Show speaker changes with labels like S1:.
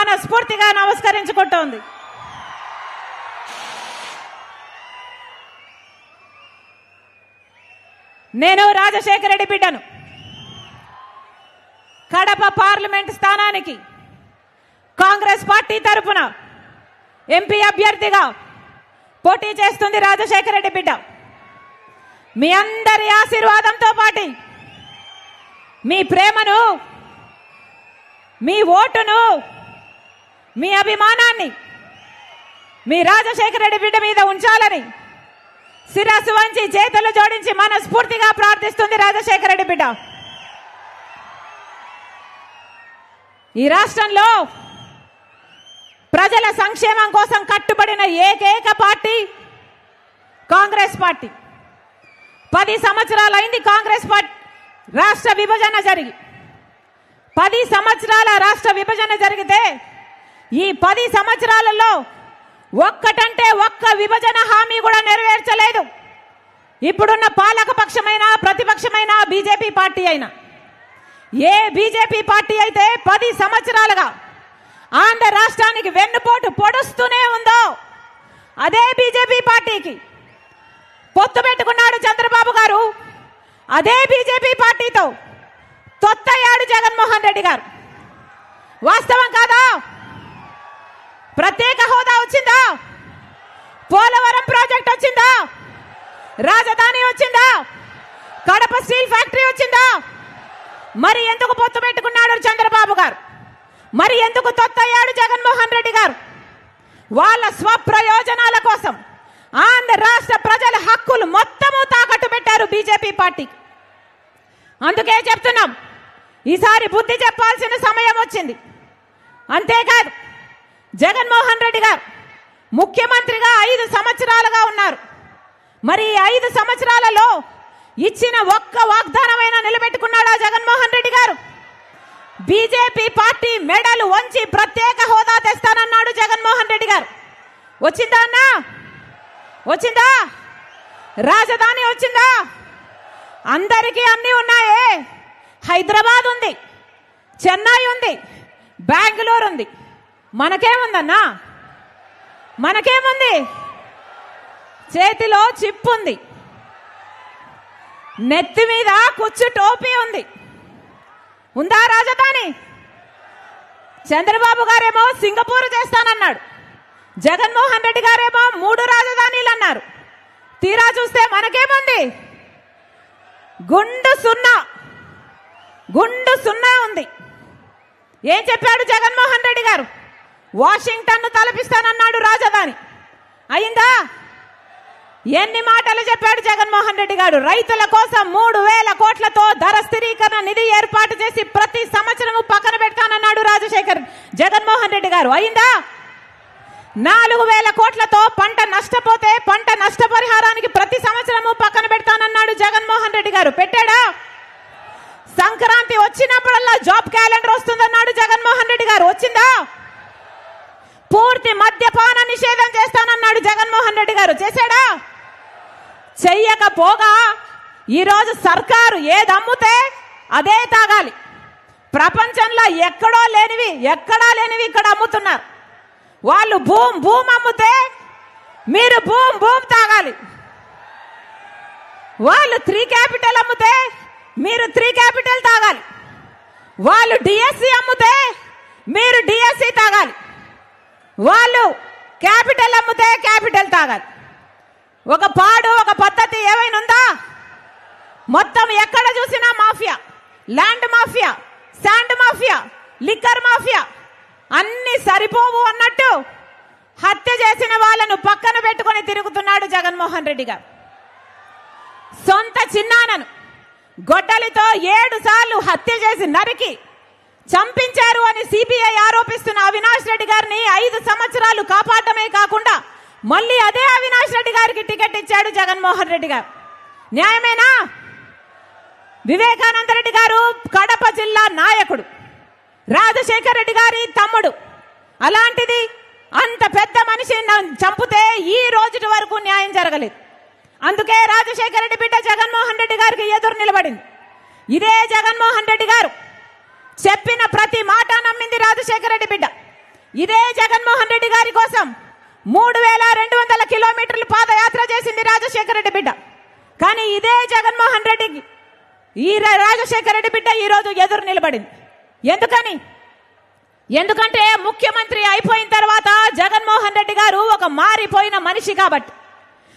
S1: మనస్ఫూర్తిగా నమస్కరించుకుంటోంది నేను రాజశేఖర రెడ్డి బిడ్డను కడప పార్లమెంట్ స్థానానికి కాంగ్రెస్ పార్టీ తరఫున ఎంపీ అభ్యర్థిగా పోటీ చేస్తుంది రాజశేఖర రెడ్డి బిడ్డ మీ అందరి ఆశీర్వాదంతో పాటు మీ ప్రేమను మీ ఓటును మీ అభిమానాన్ని మీ రాజశేఖర రెడ్డి బిడ్డ మీద ఉంచాలని శిరస్సు వంచి చేతులు జోడించి మనస్ఫూర్తిగా ప్రార్థిస్తుంది రాజశేఖర రెడ్డి బిడ్డ ఈ రాష్ట్రంలో ప్రజల సంక్షేమం కోసం కట్టుబడిన ఏకైక పార్టీ కాంగ్రెస్ పార్టీ పది సంవత్సరాలైంది కాంగ్రెస్ పార్టీ రాష్ట్ర విభజన జరిగి పది సంవత్సరాల రాష్ట్ర విభజన జరిగితే ఈ పది సంవత్సరాలలో ఒక్కటంటే ఒక్క విభజన హామీ కూడా నెరవేర్చలేదు ఇప్పుడున్న పాలక పక్షమైన ప్రతిపక్షమైన బీజేపీ పార్టీ అయినా ఏ బీజేపీ పార్టీ అయితే పది సంవత్సరాలుగా ఆంధ్ర రాష్ట్రానికి వెన్నుపోటు పొడుస్తూనే ఉందో అదే బీజేపీ పార్టీకి పొత్తు పెట్టుకున్నాడు చంద్రబాబు గారు అదే బీజేపీ పార్టీతో తొత్తయ్యాడు జగన్మోహన్ రెడ్డి గారు వాస్తవం కాదా ప్రత్యేక హోదా వచ్చిందా పోలవరం ప్రాజెక్ట్ వచ్చిందా రాజధాని వచ్చిందా కడప స్టీల్ ఫ్యాక్టరీ వచ్చిందా మరి ఎందుకు పొత్తు పెట్టుకున్నాడు చంద్రబాబు గారు మరి ఎందుకు తొత్తయ్యాడు జగన్మోహన్ రెడ్డి గారు వాళ్ళ స్వప్రయోజనాల కోసం ఆంధ్ర రాష్ట్ర ప్రజల హక్కులు మొత్తము తాకట్టు పెట్టారు బీజేపీ పార్టీ అందుకే చెప్తున్నాం ఈసారి బుద్ధి చెప్పాల్సిన సమయం వచ్చింది అంతేకాదు జగన్మోహన్ రెడ్డి గారు ముఖ్యమంత్రిగా ఐదు సంవత్సరాలుగా ఉన్నారు మరి ఈ ఐదు సంవత్సరాలలో ఇచ్చిన ఒక్క వాగ్దానమైనా నిలబెట్టుకున్నాడా జగన్మోహన్ రెడ్డి గారు బీజేపీ పార్టీ మెడలు వంచి ప్రత్యేక హోదా తెస్తానన్నాడు జగన్మోహన్ రెడ్డి గారు వచ్చిందా అన్నా వచ్చిందా రాజధాని వచ్చిందా అందరికీ అన్ని ఉన్నాయే హైదరాబాద్ ఉంది చెన్నై ఉంది బెంగళూరు ఉంది మనకేముందన్నా మనకేముంది చేతిలో చిప్ ఉంది నెత్తి మీద కుచ్చు టోపీ ఉంది ఉందా రాజధాని చంద్రబాబు గారేమో సింగపూర్ చేస్తానన్నాడు జగన్మోహన్ రెడ్డి గారేమో మూడు రాజధానీలు అన్నారు తీరా చూస్తే మనకేముంది గుండు సున్నా గుండు సున్నా ఉంది ఏం చెప్పాడు జగన్మోహన్ రెడ్డి గారు వాషింగ్టన్ తలపిస్తానన్నాడు రాజధాని అయిందా ఎన్ని మాటలు చెప్పాడు జగన్మోహన్ రెడ్డి గారు రైతుల కోసం మూడు వేల కోట్లతో ధర స్థిరీకరణ నిధి ఏర్పాటు చేసి ప్రతి సంవత్సరము పక్కన పెడతానన్నాడు రాజశేఖర్ జగన్మోహన్ రెడ్డి గారు అయిందా నాలుగు వేల కోట్లతో పంట నష్టపోతే పంట నష్టపరిహారానికి ప్రతి సంవత్సరము పక్కన పెడతానన్నాడు జగన్మోహన్ రెడ్డి గారు పెట్టాడా సంక్రాంతి వచ్చినప్పుడల్లా జాబ్ క్యాలెండర్ వస్తుందన్నాడు జగన్మోహన్ రెడ్డి గారు వచ్చిందా పూర్తి మద్యపాన నిషేధం చేస్తానన్నాడు జగన్మోహన్ రెడ్డి గారు చేశాడా చెయ్యకపోగా ఈరోజు సర్కారు ఏది అమ్ముతే అదే తాగాలి ప్రపంచంలో ఎక్కడో లేనివి ఎక్కడా లేనివి ఇక్కడ అమ్ముతున్నారు వాళ్ళు భూమ్ భూమ్ అమ్ముతే మీరు భూమ్ భూమ్ తాగాలి వాళ్ళు త్రీ క్యాపిటల్ అమ్ముతే మీరు త్రీ క్యాపిటల్ తాగాలి వాళ్ళు డిఎస్సి అమ్ముతే మీరు డిఎస్సి తాగాలి వాళ్ళు క్యాపిటల్ అమ్ముతే క్యాపిటల్ తాగాలి ఒక పాడు ఒక పద్ధతి ఏమైనా ఉందా మొత్తం ఎక్కడ చూసినా mafia land mafia sand mafia liquor mafia అన్ని సరిపోవు అన్నట్టు హత్య చేసిన వాళ్ళను పక్కన పెట్టుకొని తిరుగుతున్నాడు జగన్మోహన్ రెడ్డి గారు సొంత చిన్నానను గొడ్డలితో ఏడు సార్లు హత్య చేసి నరికి చంపించారు అని సిబిఐ ఆరోపిస్తున్న అవినాష్ రెడ్డి గారిని ఐదు సంవత్సరాలు కాపాడమే కాకుండా మళ్ళీ అదే అవినాష్ రెడ్డి గారికి టికెట్ ఇచ్చాడు జగన్మోహన్ రెడ్డి గారు న్యాయమేనా వివేకానంద రెడ్డి గారు కడప జిల్లా నాయకుడు రాజశేఖర్ రెడ్డి గారి తమ్ముడు అలాంటిది అంత పెద్ద మనిషిని నన్ను చంపితే ఈ రోజుటి వరకు న్యాయం జరగలేదు అందుకే రాజశేఖర రెడ్డి బిడ్డ జగన్మోహన్ రెడ్డి గారికి ఎదురు నిలబడింది ఇదే జగన్మోహన్ రెడ్డి గారు చెప్పిన ప్రతి మాట నమ్మింది రాజశేఖర రెడ్డి బిడ్డ ఇదే జగన్మోహన్ రెడ్డి గారి కోసం మూడు వేల రెండు వందల కిలోమీటర్లు పాదయాత్ర చేసింది రాజశేఖర రెడ్డి బిడ్డ కానీ ఇదే జగన్మోహన్ రెడ్డికి ఈ రా- రాజశేఖర రెడ్డి బిడ్డ ఈ రోజు ఎదురు నిలబడింది ఎందుకని ఎందుకంటే ముఖ్యమంత్రి అయిపోయిన తర్వాత జగన్మోహన్ రెడ్డి గారు ఒక మారిపోయిన మనిషి కాబట్టి